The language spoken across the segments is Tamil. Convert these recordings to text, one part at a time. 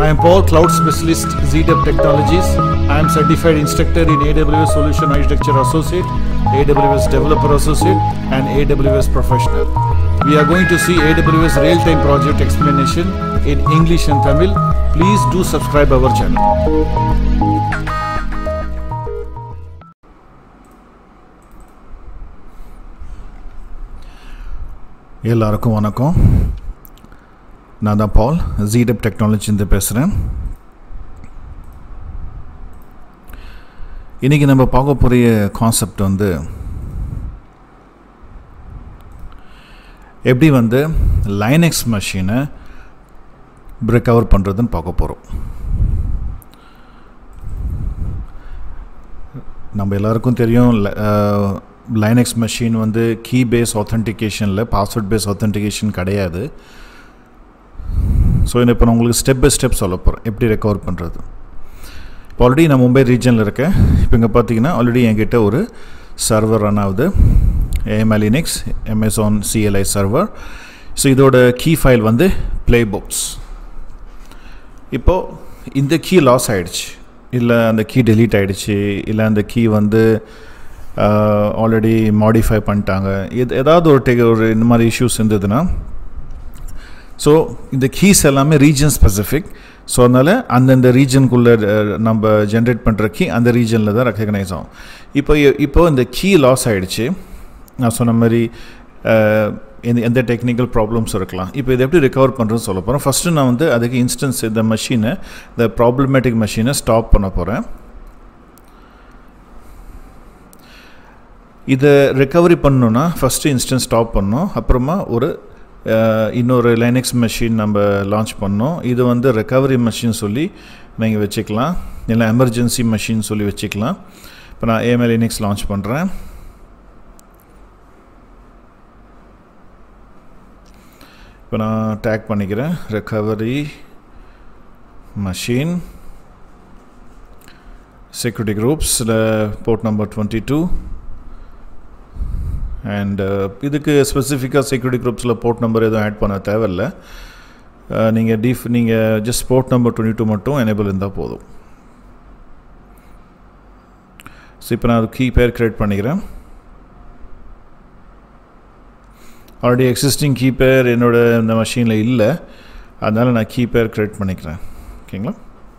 I am Paul, Cloud Specialist, ZDEP Technologies. I am Certified Instructor in AWS Solution Architecture Associate, AWS Developer Associate, and AWS Professional. We are going to see AWS Real-Time Project Explanation in English and Tamil. Please do subscribe our channel. எல்லாருக்கும் வணக்கம் நான் தான் பால் ஜிடெப் டெக்னாலஜிந்து பேசுகிறேன் இன்றைக்கி நம்ம பார்க்க போகிற கான்செப்ட் வந்து எப்படி வந்து லைனக்ஸ் மெஷினை ரெக்கவர் பண்ணுறதுன்னு பார்க்க போகிறோம் நம்ம எல்லாருக்கும் தெரியும் லைனக்ஸ் மெஷின் வந்து கீ பேஸ் ஆத்தென்டிகேஷனில் பாஸ்வேர்ட் பேஸ் ஆத்தென்டிகேஷன் கிடையாது ஸோ இப்போ நான் உங்களுக்கு ஸ்டெப் பை ஸ்டெப் சொல்ல போகிறேன் எப்படி ரெக்கவர் பண்ணுறது இப்போ ஆல்ரெடி நான் மும்பை ரீஜனில் இருக்கேன் இப்போ இங்கே பார்த்தீங்கன்னா ஆல்ரெடி என்கிட்ட ஒரு சர்வர் ரன் ஆகுது ஏஎம்எல்இனிக்ஸ் அமேசான் சிஎல்ஐ சர்வர் ஸோ இதோட கீ ஃபைல் வந்து ப்ளே புக்ஸ் இப்போது இந்த கீ லாஸ் ஆகிடுச்சு இல்லை அந்த கீ டெலீட் ஆகிடுச்சு இல்லை அந்த கீ வந்து ஆல்ரெடி மாடிஃபை பண்ணிட்டாங்க இது ஏதாவது ஒரு டெ ஒரு இந்த மாதிரி இஷ்யூஸ் இருந்ததுன்னா ஸோ இந்த கீஸ் எல்லாமே ரீஜன் ஸ்பெசிஃபிக் ஸோ அதனால் அந்தந்த ரீஜனுக்குள்ளே நம்ம ஜென்ரேட் பண்ணுற கீ அந்த ரீஜனில் தான் ரெக்கக்னைஸ் ஆகும் இப்போ இப்போ இந்த கீ லாஸ் ஆகிடுச்சு நான் சொன்ன மாதிரி எந்த எந்த டெக்னிக்கல் ப்ராப்ளம்ஸ் இருக்கலாம் இப்போ இதை எப்படி ரெக்கவர் பண்ணுறதுன்னு சொல்ல போகிறேன் ஃபஸ்ட்டு நான் வந்து அதுக்கு இன்ஸ்டன்ஸ் இந்த மெஷினை இந்த ப்ராப்ளமேட்டிக் மெஷினை ஸ்டாப் பண்ண போகிறேன் இதை ரெக்கவரி பண்ணணுன்னா ஃபஸ்ட்டு இன்ஸ்டன்ஸ் ஸ்டாப் பண்ணோம் அப்புறமா ஒரு இன்னொரு லைனக்ஸ் மெஷின் நம்ம லான்ச் பண்ணோம் இது வந்து ரெக்கவரி மெஷின் சொல்லி நீங்கள் வச்சுக்கலாம் இல்லை எமர்ஜென்சி மெஷின் சொல்லி வச்சுக்கலாம் இப்போ நான் ஏஎம்எல் லினக்ஸ் லான்ச் பண்ணுறேன் இப்போ நான் டேக் பண்ணிக்கிறேன் ரெக்கவரி மெஷின் செக்யூரிட்டி குரூப்ஸில் port number twenty two and இதுக்கு ஸ்பெசிஃபிக்காக செக்யூரிட்டி குரூப்ஸில் போர்ட் நம்பர் எதுவும் ஆட் பண்ண தேவையில்லை நீங்கள் டீஃப் நீங்கள் just port number twenty two மட்டும் எனேபிள் இருந்தால் போதும் ஸோ இப்போ நான் அது கீ பேர் க்ரியேட் பண்ணிக்கிறேன் ஆல்ரெடி எக்ஸிஸ்டிங் கீ பேர் என்னோடய இந்த மஷீனில் இல்லை அதனால் நான் கீ பேர் க்ரியேட் பண்ணிக்கிறேன் ஓகேங்களா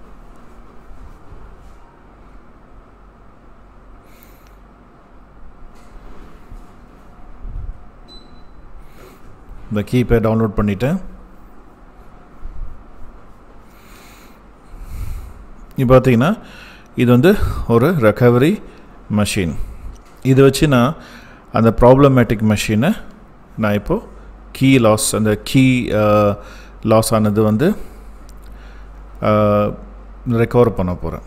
இந்த கீப்பை டவுன்லோட் பண்ணிட்டேன் இப்போ பார்த்தீங்கன்னா இது வந்து ஒரு ரெக்கவரி மெஷின் இதை வச்சு நான் அந்த ப்ராப்ளமேட்டிக் மெஷினை நான் இப்போது கீ லாஸ் அந்த கீ லாஸ் ஆனது வந்து ரெக்கவர் பண்ண போகிறேன்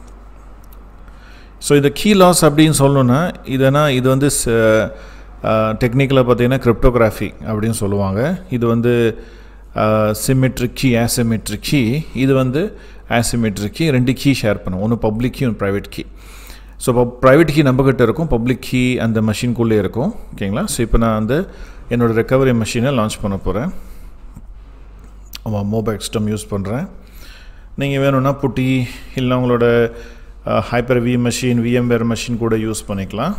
ஸோ இந்த கீ லாஸ் அப்படின்னு சொல்லணுன்னா இதனா இது வந்து டெக்னிக்கலாக பார்த்தீங்கன்னா கிரிப்டோகிராஃபி அப்படின்னு சொல்லுவாங்க இது வந்து சிமெட்ரிக் கீ ஆசிமெட்ரிக் கீ இது வந்து ஆசிமெட்ரிக் கீ ரெண்டு கீ ஷேர் பண்ணும் ஒன்று பப்ளிக் கீ ஒன்று ப்ரைவேட் கீ ஸோ இப்போ ப்ரைவேட் கீ நம்மக்கிட்ட இருக்கும் பப்ளிக் கீ அந்த மஷின்குள்ளே இருக்கும் ஓகேங்களா ஸோ இப்போ நான் வந்து என்னோடய ரெக்கவரி மெஷினை லான்ச் பண்ண போகிறேன் ஆமாம் மொபைல் சிஸ்டம் யூஸ் பண்ணுறேன் நீங்கள் வேணும்னா புட்டி இல்லை உங்களோட hyper V machine VMware machine கூட யூஸ் பண்ணிக்கலாம்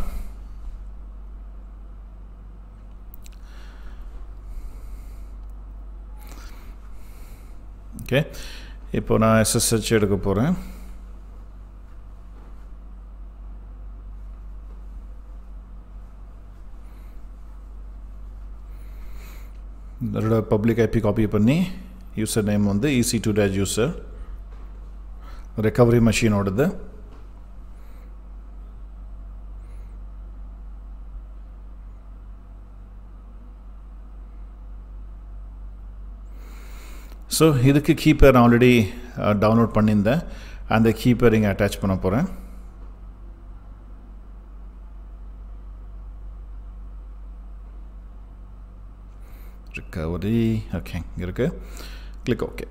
ஓகே இப்போ நான் எஸ்எஸ்ஹெச் எடுக்க போகிறேன் அதோட பப்ளிக் ஐபி காப்பி பண்ணி யூசர் நேம் வந்து EC two dash user recovery மெஷினோடது ஸோ இதுக்கு கீப்பர் நான் ஆல்ரெடி டவுன்லோட் பண்ணியிருந்தேன் அந்த கீப்பர் இங்கே அட்டாச் பண்ண போகிறேன் ரிகவரி ஓகே இங்கே இருக்கு கிளிக் ஓகே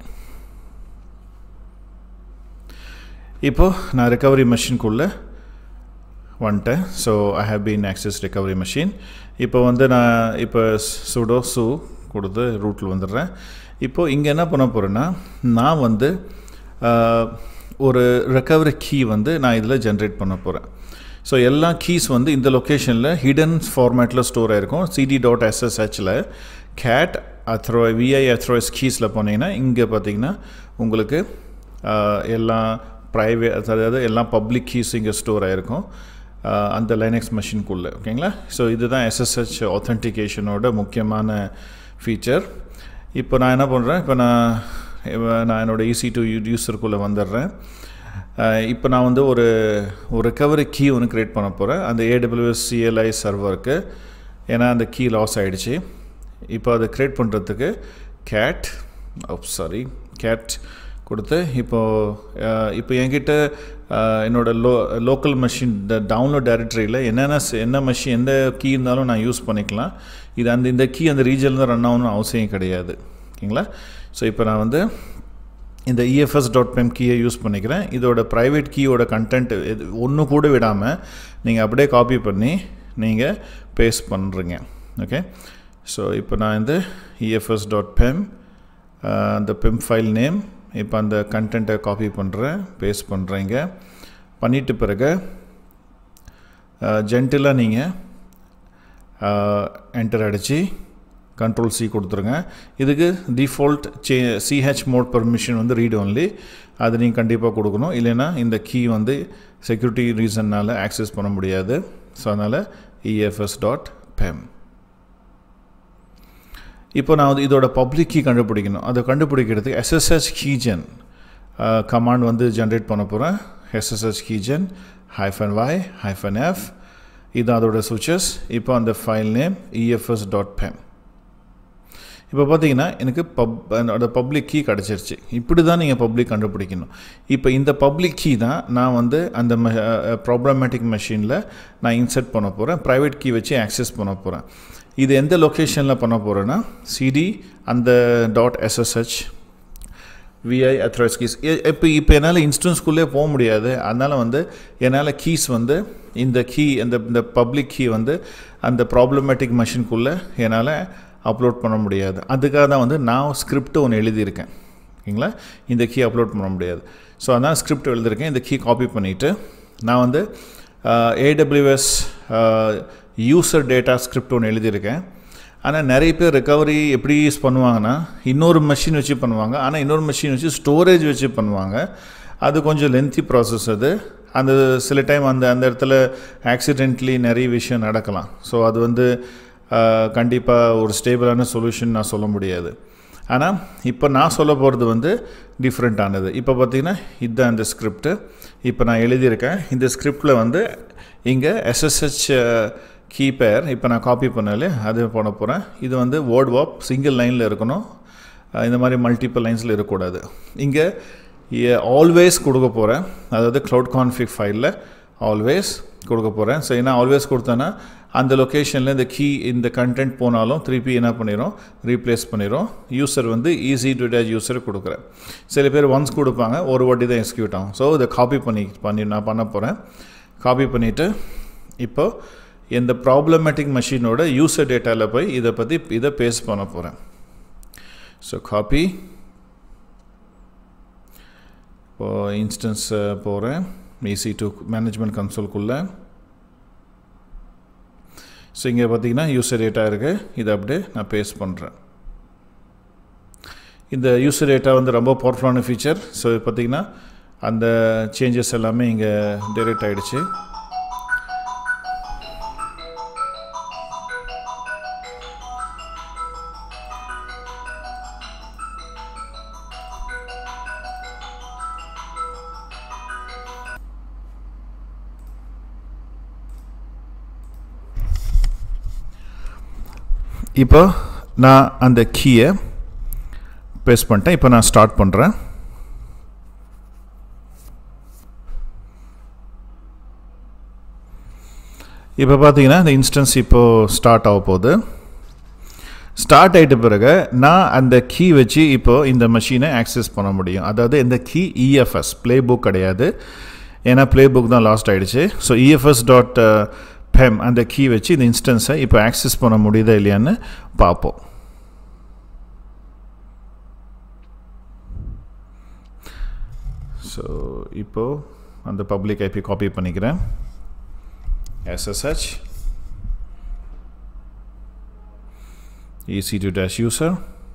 இப்போது நான் ரெக்கவரி மெஷின்குள்ளே வந்துட்டேன் so I have been access recovery machine இப்போ வந்து நான் இப்போ சுடோ சு கொடுத்து ரூட்டில் வந்துடுறேன் இப்போது இங்கே என்ன பண்ண போகிறேன்னா நான் வந்து ஆஹ், ஒரு ரெக்கவரி கீ வந்து நான் இதில் ஜென்ரேட் பண்ண போகிறேன் ஸோ எல்லா கீஸ் வந்து இந்த லொக்கேஷனில் ஹிடன் ஃபார்மேட்டில் ஸ்டோர் ஆயிருக்கும் சிடி டாட் எஸ்எஸ்ஹெச்சில் கேட் அத்ரோ விஐ அத்ரோஸ் கீஸில் போனீங்கன்னா இங்கே பார்த்தீங்கன்னா உங்களுக்கு ஆஹ், எல்லா ப்ரைவேட் அதாவது எல்லா பப்ளிக் கீஸ் இங்கே ஸ்டோர் ஆயிருக்கும் ஆஹ், அந்த லைனக்ஸ் மெஷின்குள்ளே ஓகேங்களா ஸோ இதுதான் எஸ்எஸ்ஹெச் ஆத்தென்டிகேஷனோட முக்கியமான ஃபீச்சர் இப்போ நான் என்ன பண்ணுறேன் இப்போ நான் இப்ப நான் என்னோடய ஈசி டு யூஸருக்குள்ளே வந்துடுறேன் அஹ் இப்போ நான் வந்து ஒரு ஒரு ரெக்கவரி கீ ஒன்று க்ரியேட் பண்ண போகிறேன் அந்த ஏடபிள்யூஎஸ் சிஎல்ஐ சர்வருக்கு ஏன்னா அந்த கீ லாஸ் ஆகிடுச்சு இப்போ அதை க்ரியேட் பண்ணுறதுக்கு கேட் சாரி கேட் கொடுத்து இப்போது இப்போ என்கிட்ட அஹ், என்னோட லோ லோக்கல் மெஷின் டவுன்லோட் டைரக்டரியில் என்னென்ன ஸ்- என்ன மெஷின் எந்த கீ இருந்தாலும் நான் யூஸ் பண்ணிக்கலாம் இது அந்த இந்த கீ அந்த ரீஜனில் தான் ரன் ஆகணும்னு அவசியம் கிடையாது ஓகேங்களா ஸோ இப்போ நான் வந்து இந்த இஎஃப்எஸ் டாட் பெம் கீயை யூஸ் பண்ணிக்கிறேன் இதோட ப்ரைவேட் கீயோட கண்டென்ட் இது ஒன்று கூட விடாமல் நீங்கள் அப்படியே காப்பி பண்ணி நீங்கள் பேஸ்ட் பண்ணுறீங்க ஓகே ஸோ இப்போ நான் இந்த இஎஃப்எஸ் டாட் பெம் அந்த பெம் ஃபைல் நேம் இப்போ அந்த கண்டென்ட்டை காப்பி பண்ணுறேன் பேஸ்ட் பண்ணுறேங்க பண்ணிட்டு பிறகு ஜென்டிலாக நீங்கள் என்டர் அடித்து கண்ட்ரோல் சி கொடுத்துருங்க இதுக்கு டிஃபால்ட் சே சிஹெச் மோட் பர்மிஷன் வந்து ரீட் ஒன்லி அது நீங்கள் கண்டிப்பாக கொடுக்கணும் இல்லைன்னா இந்த கீ வந்து செக்யூரிட்டி ரீசன்னால் ஆக்சஸ் பண்ண முடியாது ஸோ அதனால் இஎஃப்எஸ் டாட் பெம் இப்போ நான் வந்து இதோட பப்ளிக் கீ கண்டுபிடிக்கணும் அதை கண்டுபிடிக்கிறதுக்கு எஸ்எஸ்ஹெச் கீஜன் கமாண்ட் வந்து ஜென்ரேட் பண்ண போகிறேன் SSH keygen hyphen Y hyphen F இது அதோட சுவிச்சஸ் இப்போ அந்த file name EFS dot pem இப்போ பார்த்தீங்கன்னா எனக்கு பப் என்னோட பப்ளிக் கீ கிடச்சிருச்சு இப்படி தான் நீங்கள் பப்ளிக் கண்டுபிடிக்கணும் இப்போ இந்த பப்ளிக் கீ தான் நான் வந்து அந்த ப்ராப்ளமேட்டிக் மெஷினில் நான் இன்சர்ட் பண்ண போகிறேன் ப்ரைவேட் கீ வச்சு ஆக்சஸ் பண்ண போகிறேன் இது எந்த லொக்கேஷனில் பண்ண போகிறேன்னா சிடி அந்த dot SSH vi authorized keys இப்போ இப்போ என்னால் இன்ஸ்டன்ஸ்குள்ளே போக முடியாது அதனால் வந்து என்னால் கீஸ் வந்து இந்த கீ அந்த இந்த பப்ளிக் கீ வந்து அந்த ப்ராப்ளமேட்டிக் மெஷின்குள்ளே என்னால் அப்லோட் பண்ண முடியாது அதுக்காக தான் வந்து நான் ஸ்கிரிப்ட் ஒன்று எழுதியிருக்கேன் ஓகேங்களா இந்த கீ அப்லோட் பண்ண முடியாது ஸோ அதான் ஸ்கிரிப்ட் எழுதியிருக்கேன் இந்த கீ காப்பி பண்ணிவிட்டு நான் வந்து ஏடபிள்யூஎஸ் யூசர் டேட்டா ஸ்கிரிப்ட் ஒன்று எழுதியிருக்கேன் ஆனால் நிறைய பேர் ரெக்கவரி எப்படி யூஸ் பண்ணுவாங்கன்னா இன்னொரு மெஷின் வச்சு பண்ணுவாங்க ஆனால் இன்னொரு மெஷின் வச்சு ஸ்டோரேஜ் வச்சு பண்ணுவாங்க அது கொஞ்சம் லென்த்தி ப்ராசஸ் அது அந்த சில டைம் அந்த அந்த இடத்துல ஆக்சிடென்ட்லி நிறைய விஷயம் நடக்கலாம் ஸோ அது வந்து கண்டிப்பாக ஒரு ஸ்டேபிளான சொல்யூஷன் நான் சொல்ல முடியாது ஆனால் இப்போ நான் சொல்ல போகிறது வந்து டிஃப்ரெண்ட்டானது இப்போ பார்த்தீங்கன்னா இதுதான் இந்த ஸ்கிரிப்டு இப்போ நான் எழுதியிருக்கேன் இந்த ஸ்கிரிப்டில் வந்து இங்கே எஸ்எஸ்ஹெச் கீ பேர் இப்போ நான் காப்பி பண்ணாலே அது பண்ண போகிறேன் இது வந்து வேர்ட் வாப் சிங்கிள் லைனில் இருக்கணும் அஹ் இந்த மாதிரி மல்டிபிள் லைன்ஸில் இருக்கக்கூடாது இங்கே ஆல்வேஸ் கொடுக்க போகிறேன் அதாவது க்ளவுட் கான்ஃபிக் ஃபைலில் ஆல்வேஸ் கொடுக்க போகிறேன் ஸோ ஏன்னா ஆல்வேஸ் கொடுத்தேன்னா அந்த லொக்கேஷனில் இந்த கீ இந்த கண்டென்ட் போனாலும் திருப்பி என்ன பண்ணிடும் ரீப்ளேஸ் பண்ணிடும் யூசர் வந்து ஈஸி டு டேஜ் யூசர் கொடுக்குறேன் சில பேர் ஒன்ஸ் கொடுப்பாங்க ஒரு வாட்டி தான் எக்ஸிக்யூட் ஆகும் ஸோ இதை காப்பி பண்ணி பண்ணி நான் பண்ண போகிறேன் காப்பி பண்ணிவிட்டு இப்போ இந்த ப்ராப்ளமேட்டிக் மெஷினோட யூசர் டேட்டாவில் போய் இதை பற்றி இதை பேஸ்ட் பண்ண போகிறேன் ஸோ காப்பி இப்போது இன்ஸ்டன்ஸ் போகிறேன் ஈசி டு மேனேஜ்மெண்ட் கன்சோல்குள்ளே ஸோ இங்கே பார்த்தீங்கன்னா யூசர் டேட்டா இருக்குது இதை அப்படியே நான் பேஸ்ட் பண்ணுறேன் இந்த யூசர் டேட்டா வந்து ரொம்ப பவர்ஃபுல்லான ஃபீச்சர் ஸோ பார்த்தீங்கன்னா அந்த சேஞ்சஸ் எல்லாமே இங்கே டெரெக்ட் ஆகிடுச்சு இப்போ நான் அந்த கீயை பேஸ்ட் பண்ணிட்டேன் இப்போ நான் ஸ்டார்ட் பண்ணுறேன் இப்போ பார்த்தீங்கன்னா இந்த இன்ஸ்டன்ஸ் இப்போது ஸ்டார்ட் ஆக போகுது ஸ்டார்ட் ஆகிட்ட பிறகு நான் அந்த கீ வச்சு இப்போது இந்த மெஷினை ஆக்சஸ் பண்ண முடியும் அதாவது இந்த கீ இஎஃப்எஸ் ப்ளே புக் கிடையாது ஏன்னா ப்ளே புக் தான் லாஸ்ட் ஆகிடுச்சு ஸோ இஎஃப்எஸ் டாட் பெம் அந்த கீ வச்சு இந்த இன்ஸ்டன்ஸை இப்போ ஆக்சஸ் பண்ண முடியுதா இல்லையான்னு பார்ப்போம் ஸோ இப்போது அந்த பப்ளிக் ஐபி காப்பி பண்ணிக்கிறேன் SSH EC2 dash user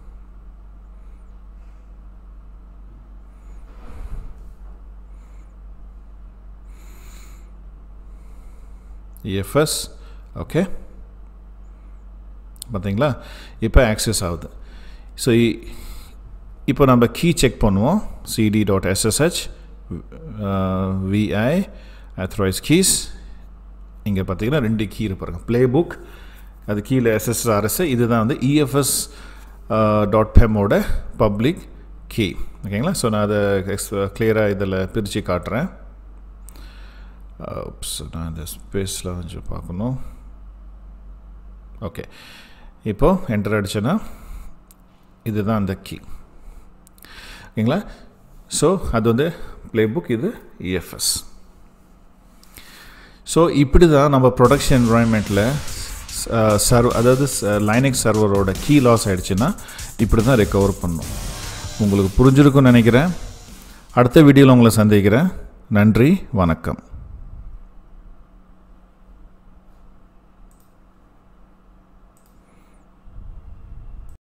EFS okay பார்த்தீங்களா இப்போ ஆக்சஸ் ஆகுது ஸோ இப்போ நம்ம கீ செக் பண்ணுவோம் CD dot SSH vi authorized keys இங்கே பார்த்தீங்கன்னா ரெண்டு கீ இருப்பாருங்க ப்ளே புக் அது கீழே எஸ்எஸ்ஆர்எஸ் இதுதான் வந்து இஎஃப்எஸ் டாட் பெமோட பப்ளிக் கீ ஓகேங்களா ஸோ நான் அதை எக்ஸ் கிளியராக இதில் பிரித்து காட்டுறேன் நான் இந்த ஸ்பேஸில் கொஞ்சம் பார்க்கணும் ஓகே இப்போது என்டர் அடிச்சேன்னா இதுதான் அந்த கீ ஓகேங்களா ஸோ அது வந்து ப்ளே புக் இது இஎஃப்எஸ் ஸோ இப்படி தான் நம்ம ப்ரொடக்ஷன் என்வரான்மெண்ட்டில் சர்வ் அதாவது லைனிக் சர்வரோட கீ லாஸ் ஆகிடுச்சுன்னா இப்படி தான் ரெக்கவர் பண்ணும் உங்களுக்கு புரிஞ்சிருக்கும்னு நினைக்கிறேன் அடுத்த வீடியோவில் உங்களை சந்திக்கிறேன் நன்றி வணக்கம்